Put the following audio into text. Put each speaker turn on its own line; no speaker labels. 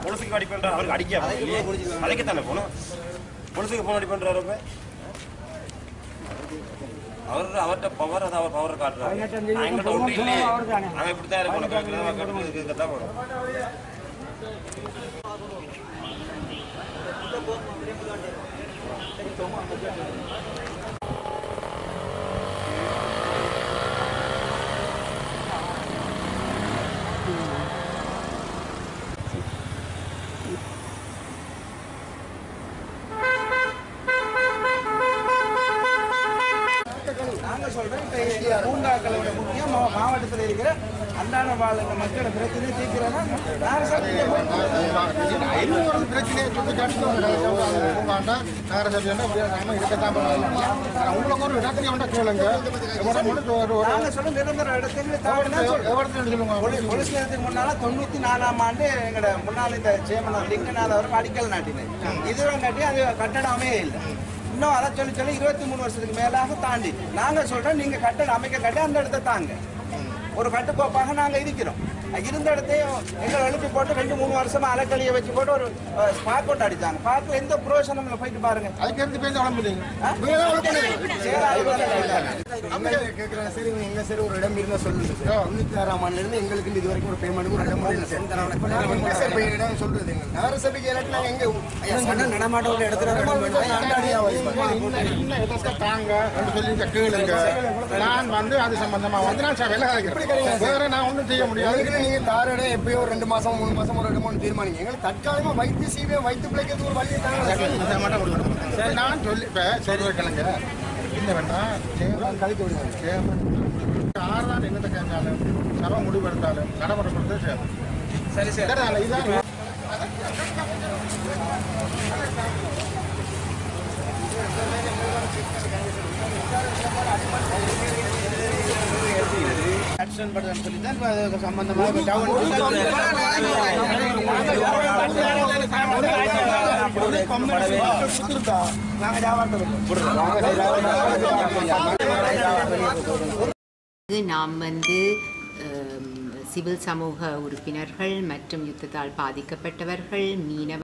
பொலிசுக்கு அடி பண்ற அவருக்கு அடிக்க அதைக்கத்தானே போகணும் பொலிசுக்கு போன் அடி பண்றாரு இப்ப அவர் அவர்கிட்ட பவர் அது அவர் பவர் காட்டுறாரு எங்கிட்ட ஒன்றும் இல்லையே அவன் இப்படித்தான் இருக்கணும் கேட்கறது கட்டுறது இதுதான் போகணும்
நாங்க சொல்றோம் இப்ப பூங்காக்களோட முக்கியம் மா- மாவட்டத்தில் இருக்கிற அன்றாட வாழ்கிற மக்களோட பிரச்சனை தீர்க்கிறதா நாங்க சொல்றோம்
ஐநூறு பிரச்சனையை சொல்லி காட்டுவாங்க நகரசபையோட நாம இருக்கத்தான் பண்ணுவாங்க உங்களுக்கு ஒரு இடத்துல வேண்டாம் கேளுங்க எவ்வளோ மட்டும் ஒரு ஒரு
நாங்க சொல்ல நிரந்தர இடத்துல தவறுனா சொல்றோம்
எவ்வளோ சொல்லுங்க
போலீஸ் போலீஸ் நிலையத்துக்கு முன்னால தொண்ணூத்தி நாலாம் ஆண்டு எங்களோட முன்னாள் இந்த சேமன் லிங்கநாத் அவர் அடிக்கல் நாட்டினார் இதுவரை காட்டி அது கட்டடமே இல்லை இன்னும் அதை சொல்லி சொல்லி இருபத்தி மூணு வருஷத்துக்கு மேலாக தாண்டி நாங்க சொல்றோம் நீங்க கட்டடம் அமைக்க கட்டி அந்த இடத்த தாங்க ஒரு கட்டுக்கோப்பாக நாங்க இருக்கிறோம் இருந்த இடத்தையும் எங்களை எழுப்பி போட்டு ரெண்டு மூணு வருஷமா அலக்கலியை வச்சு போட்டு ஒரு ஸ்பாட் போட்டு அடிச்சாங்க பார்க்கல எந்த புரோஷனம் இல்லை போயிட்டு பாருங்க
அதுக்கு எடுத்து பேச வளர்ந்துட்டீங்க
செயலாளர்
கேட்குறாங்க சரி இவங்க எங்க சரி ஒரு இடம் இருந்தால் சொல்லுங்க சார் தொண்ணூத்தி ஆறாம் ஆண்டுல இருந்து எங்களுக்கு இந்த இது வரைக்கும் ஒரு பேமெண்ட் ஒரு இடம் இல்லை சார் இப்போ நாங்கள் எங்க சார் போய் இடம் சொல்றது எங்க நகரசபைக்கு இல்லாட்டி நாங்கள் எங்க ஐயா சொன்ன நடமாட்ட ஒரு இடத்துல இடம் வேணும். அண்டாடியா வைப்பாங்க.
என்ன இடத்தை தாங்க என்று சொல்லி இங்க கேளுங்க நான் வந்து அது சம்பந்தமா வந்து நான் சபையில் கலைக்கிறேன் வேற நான் ஒன்றும் செய்ய முடியாது
அதுக்கு நீங்க தார இடம் எப்பயோ ஒரு ரெண்டு மாசம் மூணு மாசம் ஒரு இடமோ தீர்மானிங்க எங்களுக்கு தற்காலிகமா வைத்து சீவியம் வைத்து பிழைக்கிறது ஒரு வழியை தாங்க
இதை மட்டும் கொடுக்கணும். சரி, நான் சொல்லி இப்போ சொல்ற கிழங்க என்ன வேணா சேவல் கழிக்க விடுவாங்க சேவல் ஆறுதான் என்னத்தை கேட்டாலும் சபை முடிவெடுத்தாலும் நடைமுறைப்படுத்த சேவல்
சரி சரி
சரி இதான்
ஆக்ஷன் படுறதுன்னு சொல்லி தான் இப்போ அது சம்பந்தமாக டவுன்
இது நாம் வந்து அம், சிவில் சமூக உறுப்பினர்கள் மற்றும் யுத்தத்தால் பாதிக்கப்பட்டவர்கள் மீனவ